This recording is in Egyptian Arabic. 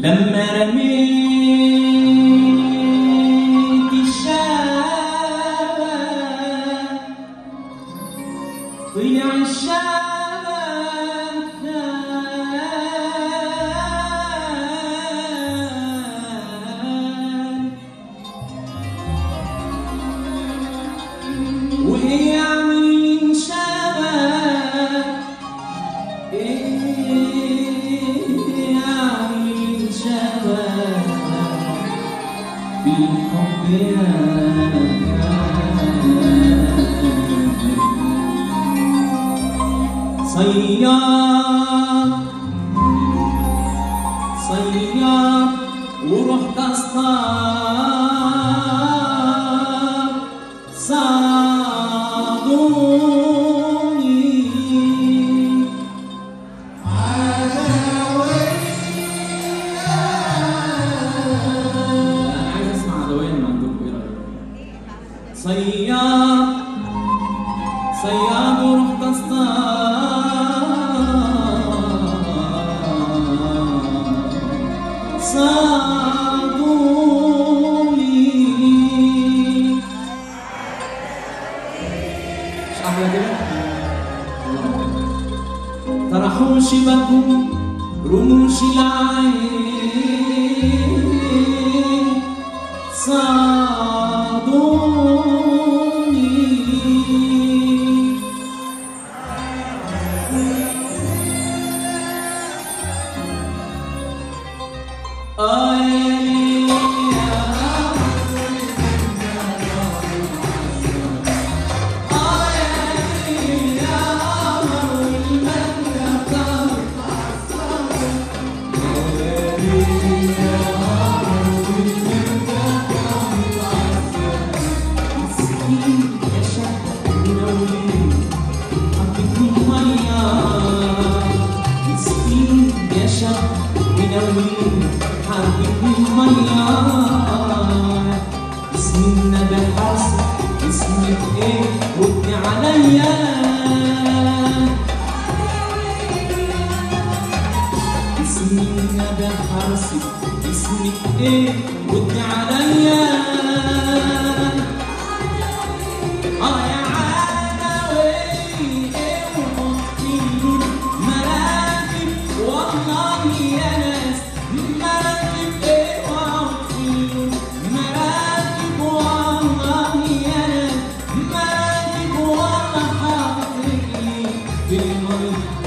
لما رميت الشبك طلع الشبك خان وهي عاملين شبك ايه عاملين شبك في الحب يا صياد صياد ورحت اصطاد صادوني انا عايز اسمع عدوية من عندكم ايه رايكم؟ صياد صياد ورحت اصطاد صادوني مش احلى كده؟ طرحوا شبكهم رموش العين صادوني آه يا ليل يا آه يا ليل يا قمر والمنى مسكين يا شاب منولين حبيبني مية مسكين يا شاب منولين حبيبني مية اسم النبي حاسب اسمك ايه ردي عليا اسمي النبي حاسب اسمك ايه ردي عليا اه يا عدوي ايه ومطير مراكب والله يا ناس مراكب ايه ومطير مراكب والله يا ناس مراكب والله حاطط رجلي في المي